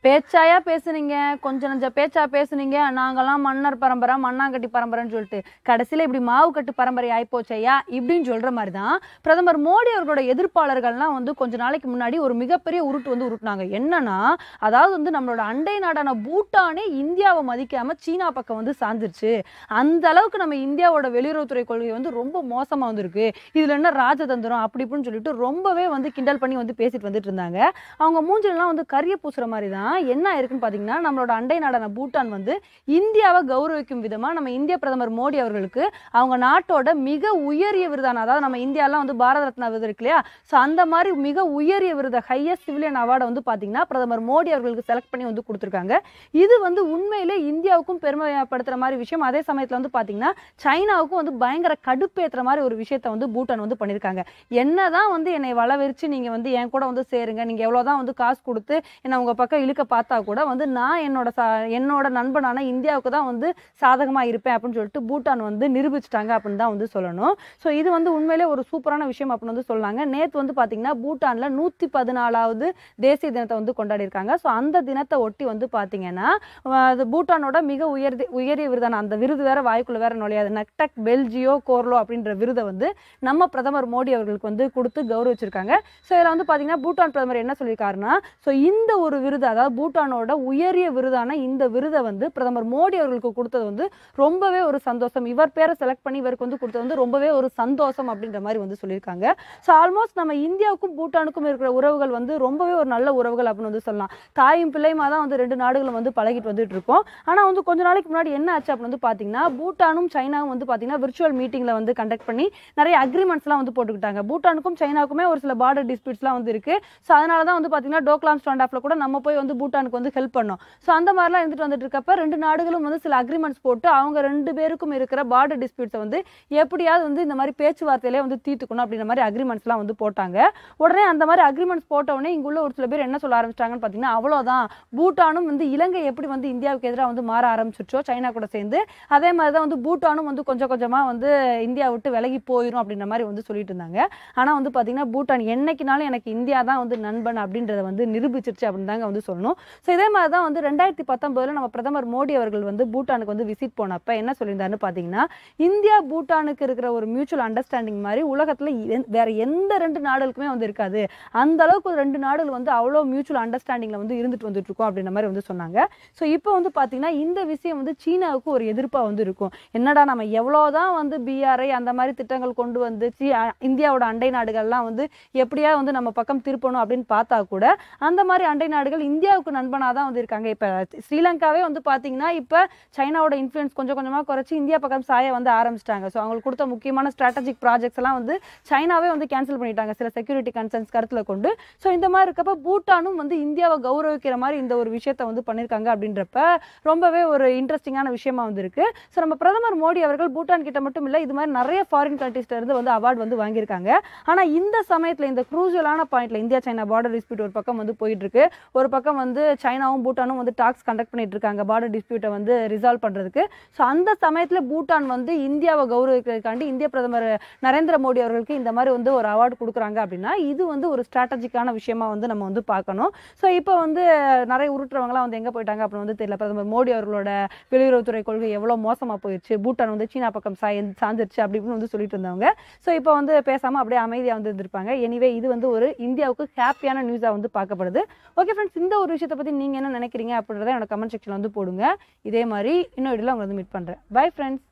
பேச்சாயா பேசுனீங்க கொஞ்சம் நஞ்ச பேச்சா பேசுனீங்க நாங்கெல்லாம் மன்னர் பரம்பரை மண்ணாங்கட்டி பரம்பரைன்னு சொல்லிட்டு கடைசியில் இப்படி மாவு கட்டு பரம்பரை ஆயிப்போச்சையா இப்படின்னு சொல்ற மாதிரி தான் பிரதமர் மோடி அவர்களோட எதிர்ப்பாளர்கள்லாம் வந்து கொஞ்ச நாளைக்கு முன்னாடி ஒரு மிகப்பெரிய உருட்டு வந்து உருட்டுனாங்க என்னன்னா அதாவது வந்து நம்மளோட அண்டை நாடான பூட்டானே இந்தியாவை மதிக்காம சீனா பக்கம் வந்து சாஞ்சிருச்சு அந்த அளவுக்கு நம்ம இந்தியாவோட வெளியுறவுத்துறை கொள்கை வந்து ரொம்ப மோசமா வந்திருக்கு இதுல என்ன ராஜதந்திரம் அப்படி இப்படின்னு சொல்லிட்டு ரொம்பவே வந்து கிண்டல் பண்ணி வந்து பேசிட்டு வந்துட்டு இருந்தாங்க அவங்க மூஞ்சிலலாம் வந்து கரிய பூசுற மாதிரி தான் என்ன ஆயிருக்குன்னு பாத்தீங்கன்னா நம்மளோட அண்டை நாடான பூட்டான் வந்து இந்தியாவை கௌரவிக்கும் விதமா நம்ம இந்திய பிரதமர் மோடி அவர்களுக்கு அவங்க நாட்டோட மிக உயரிய விருதான அதாவது நம்ம இந்தியாலாம் வந்து பாரத ரத்னா விருது இருக்கு இல்லையா ஸோ அந்த மாதிரி மிக உயரிய விருதை ஹையஸ்ட் சிவிலியன் அவார்டை வந்து பாத்தீங்கன்னா பிரதமர் மோடி அவர்களுக்கு செலக்ட் பண்ணி வந்து கொடுத்துருக்காங்க இது வந்து உண்மையிலே இந்தியாவுக்கும் பெருமைப்படுத்துற மாதிரி விஷயம் அதே சமயத்துல வந்து பாத்தீங்கன்னா சைனாவுக்கும் வந்து பயங்கர கடுப்பேத்துற மாதிரி ஒரு விஷயத்த வந்து பூட்டான் வந்து பண்ணியிருக்காங்க என்னதான் வந்து என்னை வளவரிச்சு நீங்க வந்து என் கூட வந்து சேருங்க நீங்க எவ்வளவுதான் வந்து காசு கொடுத்து என்னை உங்க பக்கம் இழுக்க பார்த்தா கூட வந்து நான் என்னோட சா என்னோட நண்பனான இந்தியாவுக்கு தான் வந்து சாதகமா இருப்பேன் அப்படின்னு சொல்லிட்டு பூட்டான் வந்து நிரூபிச்சிட்டாங்க அப்படின்னு தான் வந்து சொல்லணும் ஸோ இது வந்து உண்மையிலே ஒரு சூப்பரான விஷயம் அப்படின்னு வந்து சொன்னாங்க நேத்து வந்து பாத்தீங்கன்னா பூட்டான்ல நூத்தி பதினாலாவது தேசிய தினத்தை வந்து கொண்டாடி இருக்காங்க ஸோ அந்த தினத்தை ஒட்டி வந்து பாத்தீங்கன்னா அஹ் அது பூட்டானோட மிக உயர் உயரிய விருதான அந்த விருது வேற வாய்க்குள்ள வேற நுழையாது நக்டக் பெல்ஜியோ கோர்லோ அப்படின்ற விருதை வந்து நம்ம பிரதமர் மோடி அவர்களுக்கு வந்து கொடுத்து கௌரவிச்சிருக்காங்க ஸோ இதில் வந்து பார்த்தீங்கன்னா பூட்டான் பிரதமர் என்ன சொல்லியிருக்காருன்னா ஸோ இந்த ஒரு விருது அதாவது பூட்டானோட உயரிய விருதான இந்த விருதை வந்து பிரதமர் மோடி அவர்களுக்கு கொடுத்தது வந்து ரொம்பவே ஒரு சந்தோஷம் இவர் பேரை செலக்ட் பண்ணி இவருக்கு வந்து கொடுத்தது வந்து ரொம்பவே ஒரு சந்தோஷம் அப்படின்ற மாதிரி வந்து சொல்லியிருக்காங்க ஸோ ஆல்மோஸ்ட் நம்ம இந்தியாவுக்கும் பூட்டானுக்கும் இருக்கிற உறவுகள் வந்து ரொம்பவே ஒரு நல்ல உறவுகள் அப்படின்னு வந்து சொல்லலாம் தாயும் பிள்ளையுமா தான் வந்து ரெண்டு நாடுகளும் வந்து பழகிட்டு வந்துட்டு இருக்கோம் ஆனால் வந்து கொஞ்ச நாளைக்கு முன்னாடி என்ன ஆச்சு அப்படின்னு வந்து பார்த்தீங்கன்னா பூட்டானும் சைனாவும் வந்து பார்த்தீங்கன்னா விர்ச்சுவல் மீட்டிங்கில் வந்து கண்டக்ட் பண்ணி நிறைய அக்ரிமெண்ட்ஸ்லாம் வந்து போட்டுக்கிட்டாங்க பூட்டானுக்கும் சைனாவுக்குமே ஒரு சில பார்டர் டிஸ்பியூட்ஸ்லாம் வந்து இருக்கு ஸோ அதனால தான் வந்து பார்த்தீங்கன்னா டோக்லாம் ஸ்டாண்ட் ஆஃப்ல கூட நம்ம போய் வந்து பூட்டானுக்கு வந்து ஹெல்ப் பண்ணோம் ஸோ அந்த மாதிரிலாம் இருந்துட்டு வந்துட்டு இருக்கப்ப ரெண்டு நாடுகளும் வந்து சில அக்ரிமெண்ட்ஸ் போட்டு அவங்க ரெண்டு பேருக்கும் இருக்கிற பார்டர் டிஸ்பியூட்ஸை வந்து எப்படியாவது வந்து இந்த மாதிரி பேச்சுவார்த்தையிலே வந்து தீர்த்துக்கணும் அப்படின்ற மாதிரி அக்ரிமெண்ட்ஸ்லாம் வந்து போட்டாங்க உடனே அந்த மாதிரி அக்ரிமெண்ட்ஸ் போட்ட உடனே இங்க உள்ள ஒரு சில பேர் என்ன சொல்ல ஆரம்பிச்சிட்டாங்கன்னு பார்த்தீங்கன்னா அவ்வளோதான் பூட்டானும் வந்து இலங்கை எப்படி வந்து இந்தியாவுக்கு எதிராக வந்து மாற ஆரம்பிச்சிருச்சோ சைனா கூட சேர்ந்து அதே மாதிரி தான் வந்து பூட்டானும் வந்து கொஞ்சம் கொஞ்சமா வந்து இந்தியா விட்டு விலகி போயிடும் அப்படின்ற மாதிரி வந்து சொல்லிட்டு இருந்தாங்க ஆனா வந்து பாத்தீங்கன்னா பூட்டான் என்னைக்குனாலும் எனக்கு இந்தியா தான் வந்து நண்பன் அப்படின்றத வந்து நிரூபிச்சிருச்சு அப்படின்னு தாங்க வந்து சொல்லணும் ஸோ இதே மாதிரி தான் வந்து ரெண்டாயிரத்தி பத்தொன்பதுல நம்ம பிரதமர் மோடி அவர்கள் வந்து பூட்டானுக்கு வந்து விசிட் போனப்ப என்ன சொல்லியிருந்தாருன்னு பாத்தீங்கன்னா இந்தியா பூட்டானுக்கு இருக்கிற ஒரு மியூச்சுவல் அண்டர்ஸ்டாண்டிங் மாதிரி உலகத்துல எந்த- வேற எந்த ரெண்டு நாடுகளுக்குமே வந்து இருக்காது அந்த அளவுக்கு ஒரு ரெண்டு நாடுகள் வந்து அவ்வளோ மியூச்சுவல் அண்டர்ஸ்டாண்டிங்ல வந்து இருந்துட்டு வந்துட்டு இருக்கோம் அப்படின்ற மாதிரி வந்து சொன்னாங்க ஸோ இப்போ வந்து பாத்தீங்கன்னா இந்த விஷயம் வந்து சீனாவுக்கு ஒரு எதிர்ப்பா வந்து இருக்கும் என்னடா நம்ம எவ்வளவுதான் வந்து பிஆர்ஐ அந்த மாதிரி திட்டங்கள் கொண்டு வந்து சீ- அ- இந்தியாவோட அண்டை நாடுகள்லாம் வந்து எப்படியா வந்து நம்ம பக்கம் திருப்பணும் அப்படின்னு பார்த்தா கூட அந்த மாதிரி அண்டை நாடுகள் இந்தியாவுக்கு நண்பனாக தான் வந்து இருக்காங்க இப்போ ஸ்ரீலங்காவே வந்து பார்த்தீங்கன்னா இப்போ சைனாவோட இன்ஃப்ளூயன்ஸ் கொஞ்சம் கொஞ்சமாக குறைச்சி இந்தியா பக்கம் சாய வந்து ஆரம்பிச்சிட்டாங்க ஸோ அவங்களுக்கு கொடுத்த முக்கியமான ஸ்ட்ராட்டஜிக் ப்ராஜெக்ட்ஸ் எல்லாம் வந்து சைனாவே வந்து கேன்சல் பண்ணிட்டாங்க சில செக்யூரிட்டி கன்சர்ன்ஸ் கருத்தில் கொண்டு ஸோ இந்த மாதிரி இருக்கப்ப பூட்டானும் வந்து இந்தியாவை கௌரவிக்கிற மாதிரி இந்த ஒரு விஷயத்த வந்து பண்ணியிருக்காங்க அப்படின்றப்ப ரொம்பவே ஒரு இன்ட்ரெஸ்டிங்கான விஷயமா வந்து இருக்கு ஸோ நம்ம பிரதமர் மோடி அவர்கள் பூட்டான் கிட்ட மட்டும் இல்லை இது மாதிரி நிறைய ஃபாரின் கண்ட்ரீஸ்ல இருந்து வந்து அவார்டு வந்து வாங்கியிருக்காங்க ஆனா இந்த சமயத்துல இந்த குரூசியலான பாயிண்ட்ல இந்தியா சைனா பார்டர் டிஸ்பியூட் ஒரு பக்கம் வந்து போயிட்டு இருக்கு ஒரு பக்கம் வந்து சைனாவும் பூட்டானும் வந்து டாக்ஸ் கண்டக்ட் பண்ணிட்டு இருக்காங்க பார்டர் டிஸ்பியூட்டை வந்து ரிசால்வ் பண்றதுக்கு ஸோ அந்த சமயத்துல பூட்டான் வந்து இந்தியாவை கௌரவிக்கிறதுக்காண்டி இந்திய பிரதமர் நரேந்திர மோடி அவர்களுக்கு இந்த மாதிரி வந்து ஒரு அவார்டு கொடுக்குறாங்க அப்படின்னா இது வந்து ஒரு ஸ்ட்ராட்டஜிக்கான விஷயமா வந்து நம்ம வந்து பார்க்கணும் ஸோ இப்போ வந்து நிறைய உருட்டுறவங்களாம் வந்து எங்க போயிட்டாங்க அப்படின்னு வந்து தெரியல பிரதமர் மோடி அவர்களோட வெளியுறவுத்துறை கொள்கை எவ்வளவு மோசமா போயிடுச்சு பூட்டான் வந்து சீனா பக்கம் சாய் சாஞ்சிருச்சு அப்படி இப்படின்னு வந்து சொல்லிட்டு இருந்தவங்க ஸோ இப்போ வந்து பேசாம அப்படியே அமைதியா வந்து இருந்திருப்பாங்க எனிவே இது வந்து ஒரு இந்தியாவுக்கு ஹாப்பியான நியூஸா வந்து பார்க்கப்படுது ஓகே ஃப்ரெண்ட்ஸ் இந்த ஒரு விஷயத்தை பத்தி நீங்க என்ன நினைக்கிறீங்க அப்படின்றத என்னோட கமெண்ட் செக்ஷன்ல வந்து போடுங்க இதே மாதிரி இன்னொரு வீடியோல உங்களை வந்து மீட் பண்றேன் பை ஃப்ரெண்ட்ஸ்